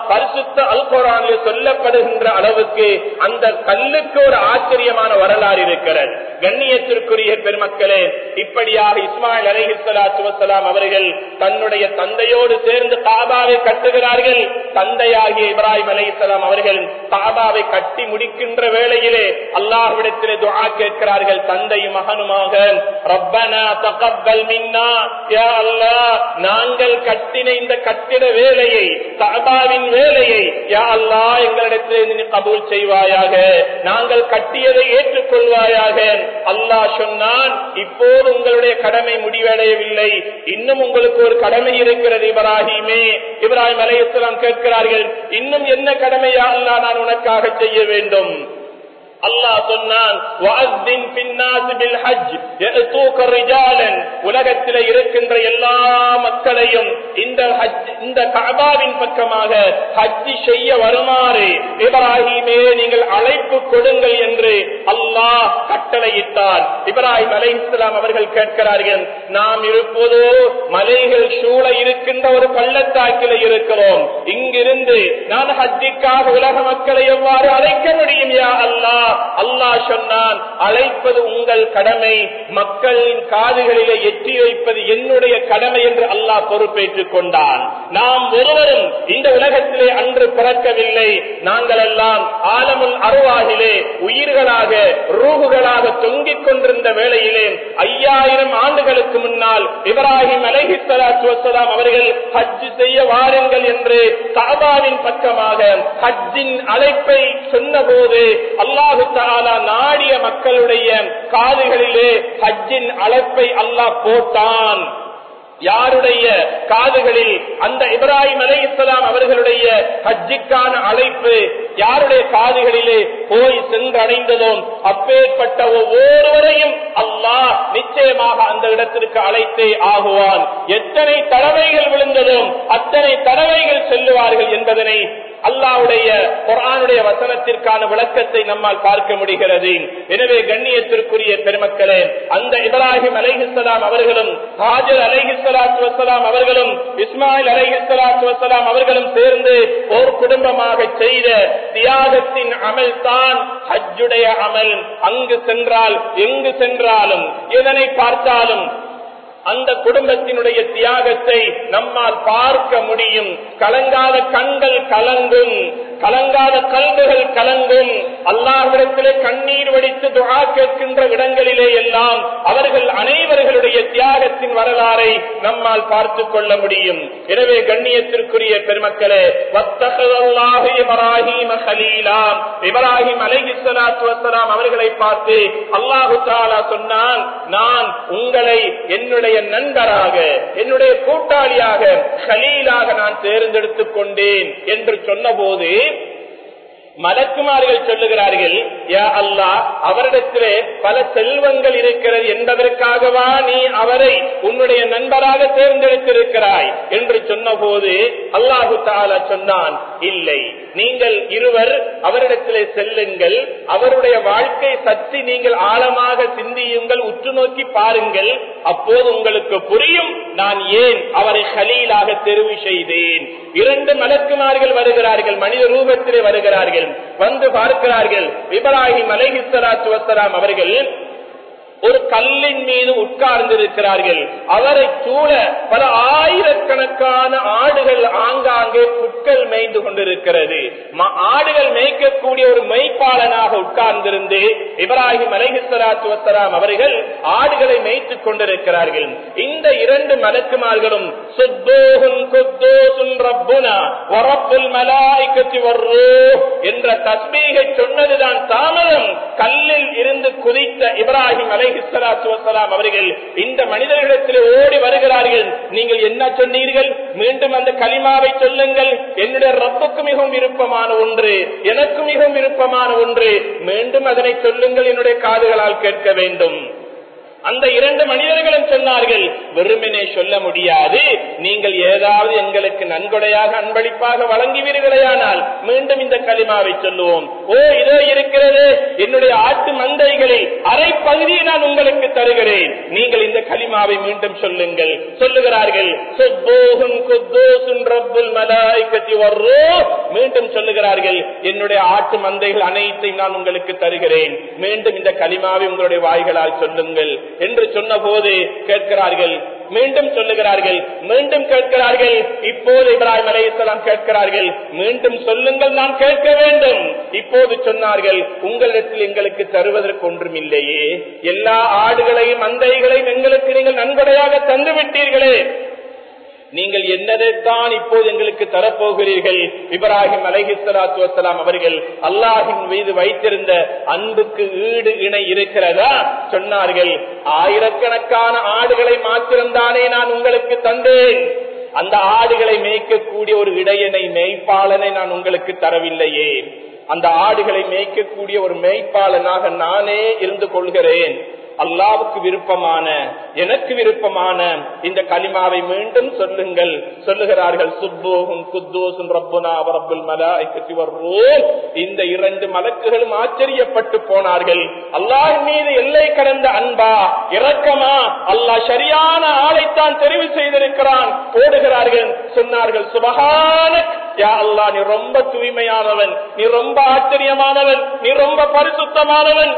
பரிசுத்த அல் குரானில் சொல்லப்படுகின்ற அளவுக்கு அந்த கல்லுக்கு ஒரு ஆச்சரியமான வரலாறு இருக்கிறது கண்ணியத்திற்குரிய பெருமக்களே இப்படியாக இஸ்மாயில் அலைஹிஸ்லாத்து வசலாம் அவர்கள் தன்னுடைய தந்தையோடு சேர்ந்து காபாவை கட்டுகிறார்கள் தந்தையாகிய இப்ராஹிம் அலைஹிஸ்லாம் அவர்கள் காபாவை கட்டி முடிக்கின்ற வேளையிலே அல்லாஹ்விடத்திலே துஆ கேட்கிறார்கள் தந்தையும் மகனுமாக ரப்பனா தகப்பல் மின்னா யா அல்லாஹ் நாங்கள் கட்டின இந்த கட்டிட வேலையை காபாவின் வேலையை யா அல்லாஹ் எங்களிடத்திலே நீ கபூல் செய்வாயாக நாங்கள் கட்டியதை ஏற்றுக்கொள்வாயாக அல்லாஹ் சொன்னான் இப்போது உங்களுடைய கடமை முடிவடையவில்லை இன்னும் உங்களுக்கு ஒரு கடமை இருக்கிறது இப்ராஹிமே இப்ராஹிம் அலையாம் கேட்கிறார்கள் இன்னும் என்ன கடமையா அல்லாஹ் நான் உனக்காக செய்ய வேண்டும் அல்லாஹ் சொன்னான் உலகத்தில் இருக்கின்ற எல்லா மக்களையும் இந்த இந்த கபாவின் பக்கமாக ஹஜ்ஜி செய்ய வருமாறு இப்ராஹிமே நீங்கள் அழைப்பு கொடுங்கள் என்று அல்லாஹ் கட்டளையிட்டார் இப்ராஹிம் அலை இஸ்லாம் அவர்கள் கேட்கிறார்கள் நாம் இருப்பதோ மலைகள் சூழ இருக்கின்ற ஒரு பள்ளத்தாக்கில் இருக்கிறோம் இங்கிருந்து நான் ஹஜ்ஜிக்காக உலக மக்களை எவ்வாறு அழைக்க முடியும் யா அல்லாஹ் அல்லாஹ் சொன்னான் அழைப்பது உங்கள் கடமை மக்களின் காதுகளிலே எட்டி வைப்பது என்னுடைய கடமை என்று அல்லாஹ் பொறுப்பேற்றுக் கொண்டான் நாம் ஒருவரும் இந்த உலகத்திலே அன்று பிறக்கவில்லை நாங்கள் எல்லாம் ஆலமுல் அருவாகிலே உயிர்களாக ரூகுகளாக தொங்கிக் கொண்டிருந்த வேளையிலே ஐயாயிரம் ஆண்டுகளுக்கு முன்னால் இப்ராஹிம் அலைஹிஸ்லாத்து வசலாம் அவர்கள் ஹஜ் செய்ய வாருங்கள் என்று காபாவின் பக்கமாக ஹஜ்ஜின் அழைப்பை சொன்னபோது அல்லாஹு தாலா நாடிய மக்களுடைய காதுகளிலே ஹஜ்ஜின் அழைப்பை அல்லாஹ் போட்டான் யாருடைய காதுகளில் அந்த இப்ராஹிம் அலை இஸ்லாம் அவர்களுடைய ஹஜ்ஜிக்கான அழைப்பு யாருடைய காதுகளிலே போய் சென்றடைந்ததும் அப்பேற்பட்ட ஒவ்வொருவரையும் அல்லாஹ் நிச்சயமாக அந்த இடத்திற்கு அழைத்தே ஆகுவான் எத்தனை தடவைகள் விழுந்ததும் அத்தனை தடவைகள் செல்லுவார்கள் என்பதனை அல்லாவுடைய குரானுடைய வசனத்திற்கான விளக்கத்தை நம்மால் பார்க்க முடிகிறது எனவே கண்ணியத்திற்குரிய பெருமக்களே அந்த இப்ராஹிம் அலைஹிஸ்லாம் அவர்களும் ஹாஜர் அலைஹிஸ்லாத்து வசலாம் அவர்களும் இஸ்மாயில் அலைஹிஸ்லாத்து வசலாம் அவர்களும் சேர்ந்து ஒரு குடும்பமாக செய்த தியாகத்தின் அமல் தான் ஹஜ்ஜுடைய அமல் அங்கு சென்றால் எங்கு சென்றாலும் எதனை பார்த்தாலும் அந்த குடும்பத்தினுடைய தியாகத்தை நம்மால் பார்க்க முடியும் கலங்காத கண்கள் கலங்கும் கலங்காத கல்விகள் கலங்கும் அல்லாஹ்விடத்திலே கண்ணீர் வடித்து துழா கேட்கின்ற இடங்களிலே எல்லாம் அவர்கள் அனைவர்களுடைய தியாகத்தின் வரலாறை நம்மால் பார்த்து கொள்ள முடியும் எனவே கண்ணியத்திற்குரிய பெருமக்களே இப்ராஹிம் ஹலீலாம் இப்ராஹிம் அலைஹிஸ்லாத்து வசலாம் அவர்களை பார்த்து அல்லாஹு தாலா சொன்னான் நான் உங்களை என்னுடைய நண்பராக என்னுடைய கூட்டாளியாக ஹலீலாக நான் தேர்ந்தெடுத்துக் கொண்டேன் என்று சொன்னபோது மலக்குமார்கள் சொல்லுகிறார்கள் யா அல்லா அவரிடத்திலே பல செல்வங்கள் இருக்கிறது என்பதற்காகவா நீ அவரை உன்னுடைய நண்பராக தேர்ந்தெடுத்திருக்கிறாய் என்று சொன்னபோது அல்லாஹு தாலா சொன்னான் இல்லை நீங்கள் இருவர் அவரிடத்திலே செல்லுங்கள் அவருடைய வாழ்க்கை சற்றி நீங்கள் ஆழமாக சிந்தியுங்கள் உற்று நோக்கி பாருங்கள் அப்போது உங்களுக்கு புரியும் நான் ஏன் அவரை ஹலீலாக தெரிவு செய்தேன் இரண்டு மலக்குமார்கள் வருகிறார்கள் மனித ரூபத்திலே வருகிறார்கள் வந்து பார்க்கிறார்கள் இப்ராஹிம் அலைஹிஸ்வராத்து வசலாம் அவர்கள் ஒரு கல்லின் மீது உட்கார்ந்திருக்கிறார்கள் அவரை சூழ பல ஆயிரக்கணக்கான ஆடுகள் ஆங்காங்கே புட்கள் மேய்ந்து கொண்டிருக்கிறது ஆடுகள் மேய்க்கக்கூடிய ஒரு மெய்ப்பாளனாக உட்கார்ந்திருந்து இப்ராஹிம் அலைஹிஸ்வராத்து வசலாம் அவர்கள் ஆடுகளை மேய்த்துக் கொண்டிருக்கிறார்கள் இந்த இரண்டு மலக்குமார்களும் என்ற தஸ்மீகை சொன்னதுதான் தாமதம் கல்லில் இருந்து குதித்த இப்ராஹிம் அலைஹிஸ்வராத்து வசலாம் அவர்கள் இந்த மனிதர்களிடத்தில் ஓடி வருகிறார்கள் நீங்கள் என்ன சொன்னீர்கள் மீண்டும் அந்த களிமாவை சொல்லுங்கள் என்னுடைய ரப்புக்கு மிகவும் விருப்பமான ஒன்று எனக்கு மிகவும் விருப்பமான ஒன்று மீண்டும் அதனை சொல்லுங்கள் என்னுடைய காதுகளால் கேட்க வேண்டும் அந்த இரண்டு மனிதர்களும் சொன்னார்கள் வெறுமனே சொல்ல முடியாது நீங்கள் ஏதாவது எங்களுக்கு நன்கொடையாக அன்பளிப்பாக வழங்குவீர்களேயானால் மீண்டும் இந்த களிமாவை சொல்லுவோம் ஓ இதோ இருக்கிறது என்னுடைய ஆட்டு மந்தைகளில் அரை பகுதியை நான் உங்களுக்கு தருகிறேன் நீங்கள் இந்த கலிமாவை மீண்டும் சொல்லுங்கள் சொல்லுகிறார்கள் சுப்பூஹுன் குத்தூசுன் ரப்புல் மலாய்க்கத்தி வர்ரூ. மீண்டும் சொல்லுகிறார்கள் என்னுடைய ஆட்டு மந்தைகள் அனைத்தையும் நான் உங்களுக்கு தருகிறேன் மீண்டும் இந்த கலிமாவை உங்களுடைய வாய்களால் சொல்லுங்கள் என்று சொன்ன போது கேட்கிறார்கள் மீண்டும் சொல்லுகிறார்கள் மீண்டும் கேட்கிறார்கள் இப்போது இப்ராஹிம் அலையாம் கேட்கிறார்கள் மீண்டும் சொல்லுங்கள் நான் கேட்க வேண்டும் இப்போது சொன்னார்கள் உங்களிடத்தில் எங்களுக்கு தருவதற்கு ஒன்றும் இல்லையே எல்லா ஆடுகளையும் மந்தைகளையும் எங்களுக்கு நீங்கள் நன்கொடையாக தந்து விட்டீர்களே நீங்கள் என்னதைத்தான் இப்போது எங்களுக்கு தரப்போகிறீர்கள் இப்ராஹிம் அலைஹிஸ்லாத்து வசலாம் அவர்கள் அல்லாஹின் மீது வைத்திருந்த அன்புக்கு ஈடு இணை இருக்கிறதா சொன்னார்கள் ஆயிரக்கணக்கான ஆடுகளை மாத்திரம்தானே நான் உங்களுக்கு தந்தேன் அந்த ஆடுகளை மேய்க்கக்கூடிய ஒரு இடையனை மேய்ப்பாளனை நான் உங்களுக்கு தரவில்லையே அந்த ஆடுகளை மேய்க்கக்கூடிய ஒரு மேய்ப்பாளனாக நானே இருந்து கொள்கிறேன் அல்லாவுக்கு விருப்பமான எனக்கு விருப்பமான இந்த கலிமாவை மீண்டும் சொல்லுங்கள் சொல்லுகிறார்கள் சுப்போகும் குத்தோசும் ரப்புனா ரப்புல் மலாய்க்கத்தி வர்றோம் இந்த இரண்டு மலக்குகளும் ஆச்சரியப்பட்டு போனார்கள் அல்லாஹ் மீது எல்லை கடந்த அன்பா இரக்கமா அல்லாஹ் சரியான ஆளைத்தான் தெரிவு செய்திருக்கிறான் ஓடுகிறார்கள் சொன்னார்கள் சுபகான யா அல்லாஹ் நீ ரொம்ப தூய்மையானவன் நீ ரொம்ப ஆச்சரியமானவன் நீ ரொம்ப பரிசுத்தமானவன்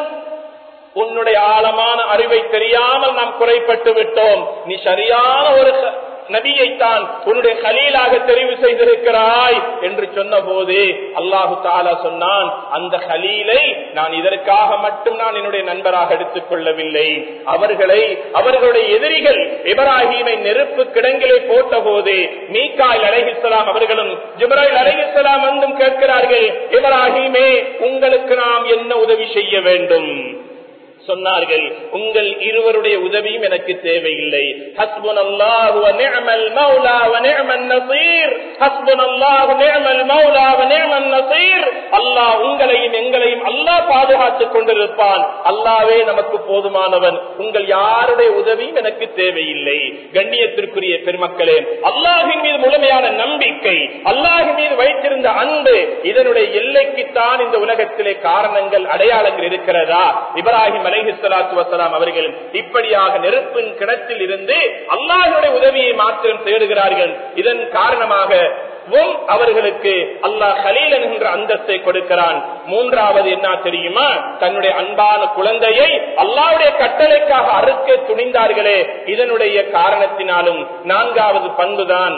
உன்னுடைய ஆழமான அறிவை தெரியாமல் நாம் குறைப்பட்டு விட்டோம் நீ சரியான ஒரு ச- நபியைத்தான் உன்னுடைய கலீலாக தெரிவு செய்திருக்கிறாய் என்று சொன்ன போது அல்லாஹு தாலா சொன்னான் அந்த கலீலை நான் இதற்காக மட்டும் நான் என்னுடைய நண்பராக எடுத்துக் கொள்ளவில்லை அவர்களை அவர்களுடைய எதிரிகள் இப்ராஹீமை நெருப்பு கிடங்கிலே போட்ட போது மீக்காயில் அலைஹிஸ்லாம் அவர்களும் ஜிப்ராயில் அலைஹிஸ்லாம் வந்தும் கேட்கிறார்கள் இப்ராஹீமே உங்களுக்கு நாம் என்ன உதவி செய்ய வேண்டும் சொன்னார்கள் உங்கள் இருவருடைய உதவியும் எனக்கு தேவையில்லை ஹஸ்புனல்லாஹு வ நிஅமல் மௌலா வ நிஅமன் நஸீர் ஹஸ்புனல்லாஹு நிஅமல் மௌலா வ நிஅமன் நஸீர் அல்லாஹ் உங்களையும் எங்களையும் அல்லாஹ் பாதுகாத்துக் கொண்டிருப்பான் அல்லாஹ்வே நமக்கு போதுமானவன் உங்கள் யாருடைய உதவியும் எனக்கு தேவையில்லை கண்ணியத்திற்குரிய பெருமக்களே அல்லாஹின் மீது முழுமையான நம்பிக்கை அல்லாஹின் மீது வைத்திருந்த அன்பு இதனுடைய எல்லைக்குத்தான் இந்த உலகத்திலே காரணங்கள் அடையாளங்கள் இருக்கிறதா இப்ராஹிம் அலைஹிஸ்ஸலாத்து வசலாம் அவர்கள் இப்படியாக நெருப்பின் கிணத்தில் இருந்து அல்லாஹனுடைய உதவியை மாத்திரம் தேடுகிறார்கள் இதன் காரணமாக வும் அவர்களுக்கு அல்லாஹ் ஹலீல் என்கின்ற அந்தஸ்தை கொடுக்கிறான் மூன்றாவது என்ன தெரியுமா தன்னுடைய அன்பான குழந்தையை அல்லாவுடைய கட்டளைக்காக அறுக்க துணிந்தார்களே இதனுடைய காரணத்தினாலும் நான்காவது பண்புதான்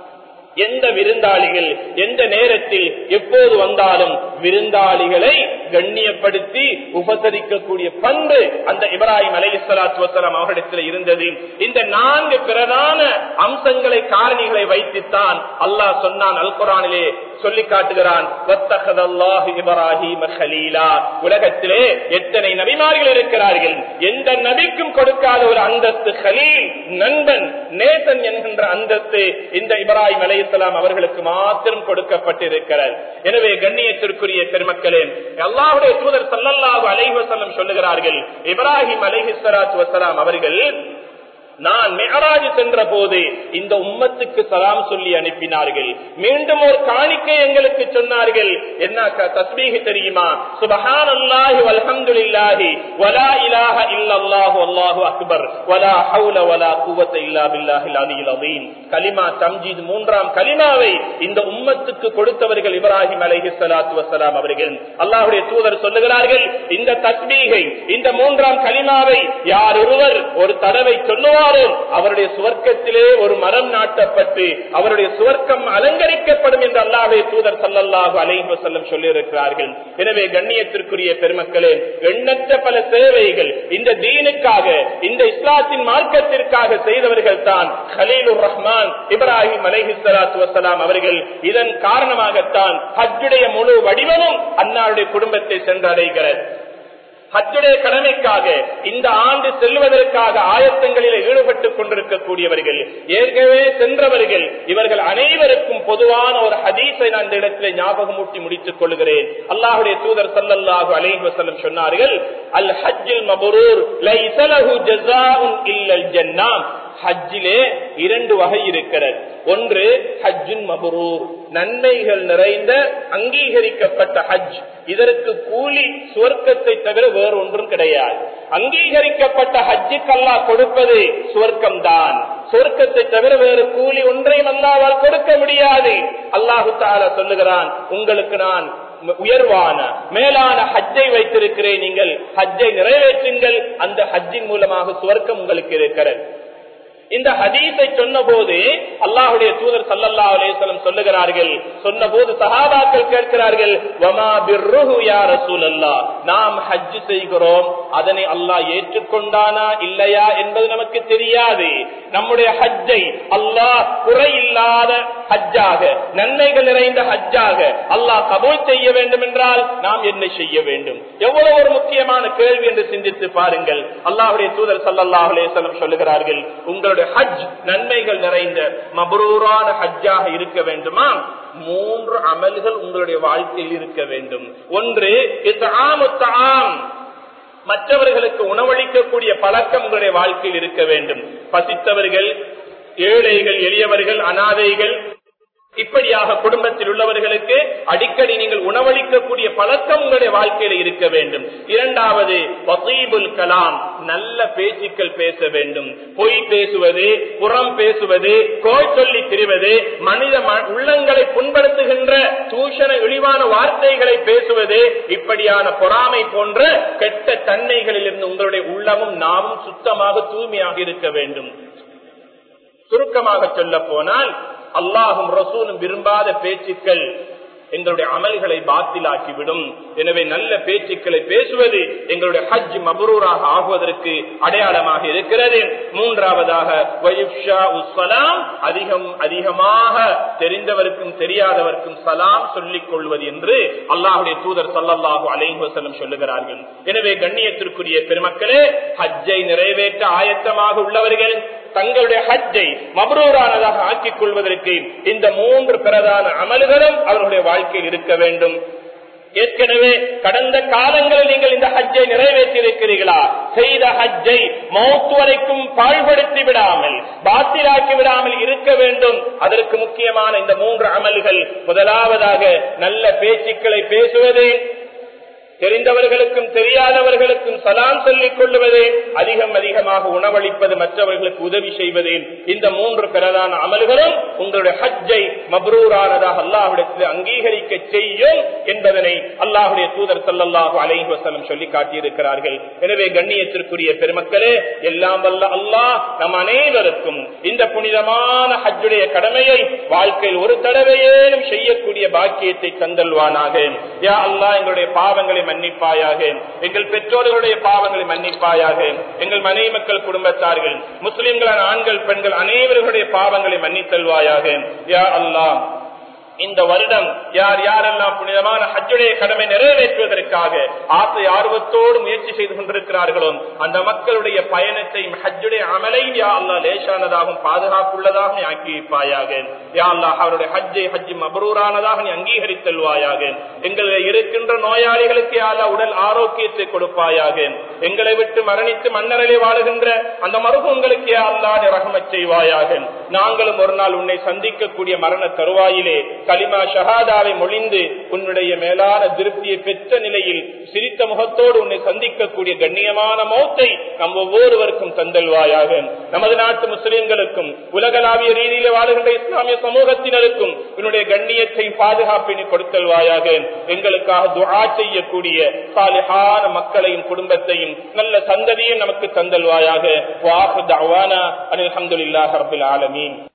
எந்த விருந்தாளிகள் எந்த நேரத்தில் எப்போது வந்தாலும் விருந்தாளிகளை கண்ணியப்படுத்தி உபசரிக்கக்கூடிய பண்பு அந்த இப்ராஹிம் அலைஹிஸ்ஸலாத்து வஸலாம் அவர்களிடத்தில் இருந்தது இந்த நான்கு பிரதான அம்சங்களை காரணிகளை வைத்துத்தான் அல்லாஹ் சொன்னான் அல் குரானிலே சொல்லி காட்டுகிறான் "வத்தகதல்லாஹு இப்ராஹீம கலீலா." உலகத்திலே எத்தனை நபிமார்கள் இருக்கிறார்கள் எந்த நபிக்கும் கொடுக்காத ஒரு அந்தஸ்து ஹலீல் நண்பன் நேசன் என்கின்ற அந்தஸ்து இந்த இப்ராஹிம் அலைஹிஸ்ஸலாம் அவர்களுக்கு மாத்திரம் கொடுக்கப்பட்டிருக்கிறது எனவே கண்ணியத்திற்குரிய பெருமக்களே அல்லாஹ்வுடைய தூதர் ஸல்லல்லாஹு அலைஹி வஸல்லம் சொல்லுகிறார்கள் இப்ராஹிம் அலைஹிஸ்ஸலாத்து வஸலாம் அவர்கள் நான் மெஹராஜ் சென்ற போது இந்த உம்மத்துக்கு சலாம் சொல்லி அனுப்பினார்கள் மீண்டும் ஒரு காணிக்கை எங்களுக்கு சொன்னார்கள் என்ன க- தஸ்பீஹ் தெரியுமா சுபஹான் அல்லாஹி வல்ஹம்துலில்லாஹி வலா இலாஹ இல்லல்லாஹு அல்லாஹு அக்பர் வலா ஹவுல வலா குவத்த இல்லா பில்லாஹில் அலியில் அதீம் கலிமா தம்ஜீத் மூன்றாம் கலிமாவை இந்த உம்மத்துக்கு கொடுத்தவர்கள் இப்ராஹிம் அலைஹி ஸலாத்து வஸலாம் அவர்கள் அல்லாஹ்வுடைய தூதர் சொல்லுகிறார்கள் இந்த தஸ்பீகை இந்த மூன்றாம் கலிமாவை யார் ஒருவர் ஒரு தடவை சொல்லுவாரோ அவருடைய சுவர்க்கத்திலே ஒரு மரம் நாட்டப்பட்டு அவருடைய சுவர்க்கம் அலங்கரிக்கப்படும் என்று அல்லாஹ்வுடைய தூதர் ஸல்லல்லாஹு அலைஹி வஸல்லம் சொல்லி இருக்கிறார்கள் எனவே கண்ணியத்திற்குரிய பெருமக்களே எண்ணற்ற பல சேவைகள் இந்த தீனுக்காக இந்த இஸ்லாத்தின் மார்க்கத்திற்காக செய்தவர்கள் தான் ஹலீலுர் ரஹ்மான் இப்ராஹிம் அலைஹிஸ்ஸலாத்து வஸலாம் அவர்கள் இதன் காரணமாகத்தான் ஹஜ்ஜுடைய முழு வடிவமும் அன்னாருடைய குடும்பத்தை சென்றடைகிறது ஹஜ்ஜுடைய கடமைக்காக இந்த ஆண்டு செல்வதற்காக ஆயத்தங்களில் ஈடுபட்டுக் கொண்டிருக்கக்கூடியவர்கள் ஏற்கனவே சென்றவர்கள் இவர்கள் அனைவருக்கும் பொதுவான ஒரு ஹதீஸை நான் இந்த இடத்திலே ஞாபகமூட்டி முடித்துக் கொள்கிறேன் அல்லாஹுடைய தூதர் ஸல்லல்லாஹு அலைஹி வஸல்லம் சொன்னார்கள் அல் ஹஜ்ஜுல் மபரூர் லைஸ லஹு ஜஸாஉன் இல்லல் ஜன்னah ஹஜ்ஜிலே இரண்டு வகை இருக்கிறது ஒன்று ஹஜ்ஜுன் மபரூர் நன்மைகள் நிறைந்த அங்கீகரிக்கப்பட்ட ஹஜ் இதற்கு கூலி சுவர்க்கத்தை தவிர வேறு ஒன்றும் கிடையாது அங்கீகரிக்கப்பட்ட ஹஜ்ஜுக்கல்லா கொடுப்பது சுவர்க்கம் தான் சொர்க்கத்தை தவிர வேறு கூலி ஒன்றையும் அல்லாவால் கொடுக்க முடியாது அல்லாஹு தாலா சொல்லுகிறான் உங்களுக்கு நான் உயர்வான மேலான ஹஜ்ஜை வைத்திருக்கிறேன் நீங்கள் ஹஜ்ஜை நிறைவேற்றுங்கள் அந்த ஹஜ்ஜின் மூலமாக சுவர்க்கம் உங்களுக்கு இருக்கிறது இந்த ஹதீஸை சொன்ன போது அல்லாஹுடைய தூதர் சல்லல்லா அலேஸ்வலம் சொல்லுகிறார்கள் சொன்ன போது சஹாபாக்கள் கேட்கிறார்கள் வமா பிர்ருஹு யா ரசூலல்லா நாம் ஹஜ் செய்கிறோம் அதனை அல்லாஹ் ஏற்றுக்கொண்டானா இல்லையா என்பது நமக்கு தெரியாது நம்முடைய ஹஜ்ஜை அல்லாஹ் குறையில்லாத ஹஜ்ஜாக நன்மைகள் நிறைந்த ஹஜ்ஜாக அல்லாஹ் கபூல் செய்ய வேண்டும் என்றால் நாம் என்ன செய்ய வேண்டும் எவ்வளவு ஒரு முக்கியமான கேள்வி என்று சிந்தித்து பாருங்கள் அல்லாஹுடைய தூதர் சல்லல்லாஹ் அலேஸ்வலம் சொல்லுகிறார்கள் உங்களுடைய ஹஜ் நன்மைகள் நிறைந்த மபரூரான ஹஜ்ஜாக இருக்க வேண்டுமா மூன்று அமல்கள் உங்களுடைய வாழ்க்கையில் இருக்க வேண்டும் ஒன்று மற்றவர்களுக்கு உணவளிக்கக்கூடிய பழக்கம் உங்களுடைய வாழ்க்கையில் இருக்க வேண்டும் பசித்தவர்கள் ஏழைகள் எளியவர்கள் அனாதைகள் இப்படியாக குடும்பத்தில் உள்ளவர்களுக்கு அடிக்கடி நீங்கள் உணவளிக்கக்கூடிய பழக்கம் உங்களுடைய வாழ்க்கையில இருக்க வேண்டும் இரண்டாவது வசீபுல் கலாம் நல்ல பேச்சுக்கள் பேச வேண்டும் பொய் பேசுவது புறம் பேசுவது கோய் சொல்லி திரிவது மனித உள்ளங்களை புண்படுத்துகின்ற தூஷண இழிவான வார்த்தைகளை பேசுவது இப்படியான பொறாமை போன்ற கெட்ட தன்மைகளில் இருந்து உங்களுடைய உள்ளமும் நாமும் சுத்தமாக தூய்மையாக இருக்க வேண்டும் சுருக்கமாக சொல்ல போனால் அல்லாஹும் ரசூலும் விரும்பாத பேச்சுக்கள் எங்களுடைய அமல்களை பாத்திலாக்கிவிடும் எனவே நல்ல பேச்சுக்களை பேசுவது எங்களுடைய ஹஜ் மபரூராக ஆகுவதற்கு அடையாளமாக இருக்கிறது மூன்றாவதாக அதிகம் அதிகமாக தெரிந்தவருக்கும் தெரியாதவருக்கும் சலாம் சொல்லிக் கொள்வது என்று அல்லாஹுடைய தூதர் சல்லல்லாஹு அலைவசலம் சொல்லுகிறார்கள் எனவே கண்ணியத்திற்குரிய பெருமக்களே ஹஜ்ஜை நிறைவேற்ற ஆயத்தமாக உள்ளவர்கள் தங்களுடைய ஹஜ்ஜை மபரூரானதாக ஆக்கிக் கொள்வதற்கு இந்த மூன்று பிரதான அமல்களும் அவர்களுடைய வாழ்க்கையில் இருக்க வேண்டும் ஏற்கனவே கடந்த காலங்களில் நீங்கள் இந்த ஹஜ்ஜை நிறைவேற்றி இருக்கிறீர்களா செய்த ஹஜ்ஜை மௌத்து வரைக்கும் பாழ்படுத்தி விடாமல் பாத்திராக்கி விடாமல் இருக்க வேண்டும் அதற்கு முக்கியமான இந்த மூன்று அமல்கள் முதலாவதாக நல்ல பேச்சுக்களை பேசுவது தெரிந்தவர்களுக்கும் தெரியாதவர்களுக்கும் சலாம் சொல்லிக் கொள்வது அதிகம் அதிகமாக உணவளிப்பது மற்றவர்களுக்கு உதவி செய்வது இந்த மூன்று பிரதான அமல்களும் உங்களுடைய ஹஜ்ஜை மப்ரூரானதாக அல்லாஹுடத்தில் அங்கீகரிக்க செய்யும் என்பதனை அல்லாஹுடைய தூதர் சல்லாஹூ அலைஹி வசலம் சொல்லி காட்டியிருக்கிறார்கள் எனவே கண்ணியத்திற்குரிய பெருமக்களே எல்லாம் வல்ல அல்லாஹ் நம் அனைவருக்கும் இந்த புனிதமான ஹஜ்ஜுடைய கடமையை வாழ்க்கையில் ஒரு தடவையேனும் செய்யக்கூடிய பாக்கியத்தை தந்தல்வானாக யா அல்லாஹ் எங்களுடைய பாவங்களை மன்னிப்பாயாக எங்கள் பெற்றோர்களுடைய பாவங்களை மன்னிப்பாயாக எங்கள் மனைவி மக்கள் குடும்பத்தார்கள் முஸ்லிம்களான ஆண்கள் பெண்கள் அனைவர்களுடைய பாவங்களை மன்னித்தல்வாயாக யா அல்லாஹ் இந்த வருடம் யார் யாரெல்லாம் புனிதமான ஹஜ்ஜுடைய கடமை நிறைவேற்றுவதற்காக ஆசை ஆர்வத்தோடு முயற்சி செய்து கொண்டிருக்கிறார்களோ அந்த மக்களுடைய பயணத்தை ஹஜ்ஜுடைய அமலை யா அல்லா லேசானதாகவும் பாதுகாப்புள்ளதாகவும் ஆக்கி வைப்பாயாக யா அல்லா அவருடைய ஹஜ்ஜை ஹஜ்ஜி மபரூரானதாக நீ அங்கீகரித்தல்வாயாக எங்களை இருக்கின்ற நோயாளிகளுக்கு யாரா உடல் ஆரோக்கியத்தை கொடுப்பாயாக எங்களை விட்டு மரணித்து மன்னரிலே வாழுகின்ற அந்த மருகங்களுக்கு யா அல்லா ரகமச் செய்வாயாக நாங்களும் ஒரு நாள் உன்னை சந்திக்கக்கூடிய மரண தருவாயிலே கலிமா ஷஹாதாவை மொழிந்து உன்னுடைய மேலான திருப்தியை பெற்ற நிலையில் சிரித்த முகத்தோடு உன்னை சந்திக்கக்கூடிய கண்ணியமான மௌத்தை நம் ஒவ்வொருவருக்கும் தந்தல்வாயாக நமது நாட்டு முஸ்லிம்களுக்கும் உலகளாவிய ரீதியில வாழுகின்ற இஸ்லாமிய சமூகத்தினருக்கும் உன்னுடைய கண்ணியத்தை பாதுகாப்பை நீ கொடுத்தல்வாயாக எங்களுக்காக துஆ செய்யக்கூடிய சாலிஹான மக்களையும் குடும்பத்தையும் நல்ல சந்ததியும் நமக்கு தந்தல்வாயாக வாஹு தஅவானா அல்ஹம்துலில்லாஹி ரப்பில் ஆலமீன்